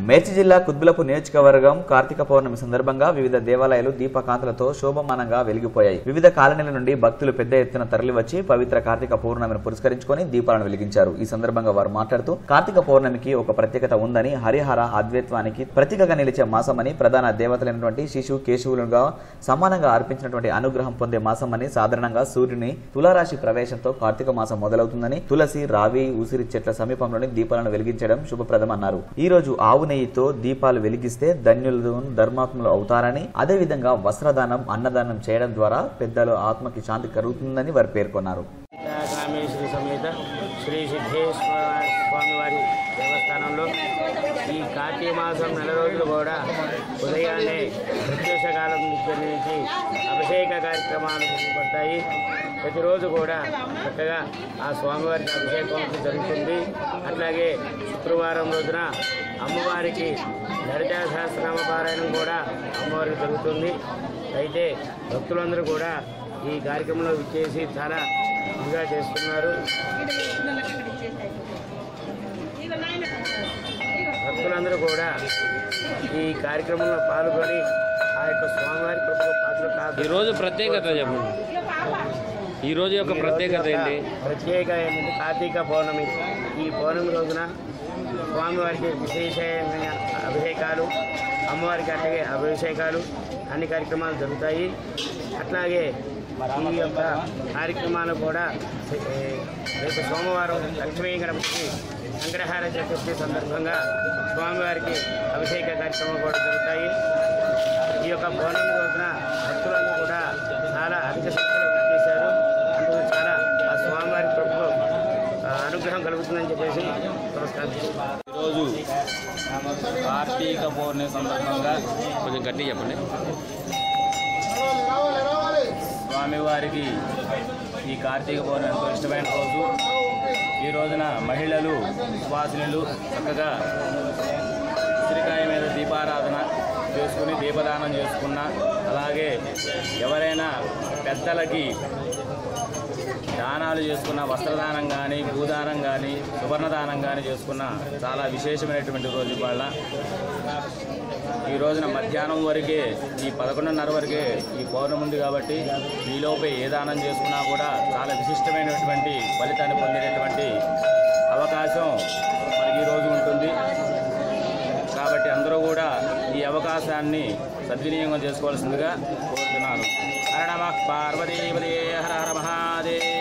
మేడ్చి జిల్లా కుద్బులపు నియోజకవర్గం కార్తీక పౌర్ణమి సందర్భంగా వివిధ దేవాలయాలు దీపకాంతలతో శోభమానంగా వెలిగిపోయాయి వివిధ కాలనీల నుండి భక్తులు పెద్ద ఎత్తున తరలివచ్చి పవిత్ర కార్తీక పౌర్ణమిని పురస్కరించుకొని దీపాలను వెలిగించారు ఈ సందర్భంగా వారు మాట్లాడుతూ కార్తీక పౌర్ణమికి ఒక ప్రత్యేకత ఉందని హరిహర ఆద్వైత్వానికి ప్రతీకగా నిలిచే మాసమని ప్రధాన దేవతలైనటువంటి శిశు కేశవులుగా సమానంగా అర్పించినటువంటి అనుగ్రహం పొందే మాసమని సాధారణంగా సూర్యుని తులారాశి ప్రవేశంతో కార్తీక మాసం మొదలవుతుందని తులసి రావి ఉసిరి చెట్ల సమీపంలోని దీపాలను వెలిగించడం శుభప్రదం అన్నారు ఈ రోజు ఆవు నెయ్యితో దీపాలు వెలిగిస్తే ధన్యులు ధర్మాత్ములు అవుతారని అదేవిధంగా వస్త్రదానం అన్నదానం చేయడం ద్వారా పెద్దలు ఆత్మకి శాంతి కలుగుతుందని వారు పేర్కొన్నారు కామేశ్వరి సమేత శ్రీ సిద్ధేశ్వర స్వామివారి దేవస్థానంలో ఈ కార్తీక మాసం నెల రోజులు కూడా ఉదయాన్నే ప్రత్యక్ష కాలం దగ్గర నుంచి అభిషేక కార్యక్రమాలు చేపడతాయి ప్రతిరోజు కూడా చక్కగా ఆ స్వామివారికి అభిషేకం జరుగుతుంది అట్లాగే శుక్రవారం రోజున అమ్మవారికి లలితా సహస్రనామ పారాయణం కూడా అమ్మవారికి జరుగుతుంది అయితే భక్తులందరూ కూడా ఈ కార్యక్రమంలో విచ్చేసి చాలా ఇదిగా చేస్తున్నారు భక్తులందరూ కూడా ఈ కార్యక్రమంలో పాల్గొని ఆ యొక్క స్వామివారి కృపకు పాత్ర కాదు ఈ రోజు ప్రత్యేకత చెప్పండి ఈ రోజు యొక్క ప్రత్యేకత ఏంటి ప్రత్యేక ఏంటంటే కార్తీక పౌర్ణమి ఈ పౌర్ణమి రోజున స్వామివారికి విశేషమైన అభిషేకాలు అమ్మవారికి అట్లాగే అభిషేకాలు అన్ని కార్యక్రమాలు జరుగుతాయి అట్లాగే ఈ యొక్క కార్యక్రమాలు కూడా ఏ, రేపు సోమవారం లక్ష్మీ గణపతికి సంగ్రహార చతుర్థి సందర్భంగా స్వామివారికి అభిషేక కార్యక్రమాలు కూడా జరుగుతాయి ఈ యొక్క పౌర్ణమి రోజున భక్తులందరూ కూడా చాలా అధిక సంఖ్యలో చేశారు అందుకు చాలా ఆ స్వామివారి కృపకు ఆ, అనుగ్రహం కలుగుతుందని చెప్పేసి నమస్కారం ఈరోజు కార్తీక పౌర్ణమి సందర్భంగా కొంచెం గట్టిగా చెప్పండి స్వామివారికి ఈ కార్తీక పౌర్ణమి ఎంతో ఇష్టమైన రోజు ఈ రోజున మహిళలు సువాసినులు చక్కగా ఉసిరికాయ మీద దీపారాధన చేసుకుని దీపదానం చేసుకున్న అలాగే ఎవరైనా పెద్దలకి దానాలు చేసుకున్న వస్త్రదానం కానీ భూదానం కానీ సువర్ణదానం కానీ చేసుకున్న చాలా విశేషమైనటువంటి రోజు ఇవాళ ఈ రోజున మధ్యాహ్నం వరకే ఈ పదకొండున్నర వరకే ఈ పౌర్ణమి ఉంది కాబట్టి ఈలోపే ఏ దానం చేసుకున్నా కూడా చాలా విశిష్టమైనటువంటి ఫలితాన్ని పొందేటటువంటి అవకాశం మనకి ఈరోజు ఉంటుంది కాబట్టి అందరూ కూడా ఈ అవకాశాన్ని సద్వినియోగం చేసుకోవాల్సిందిగా కోరుతున్నాను హర నమ పార్వతీపదే హర హర మహాదేవ్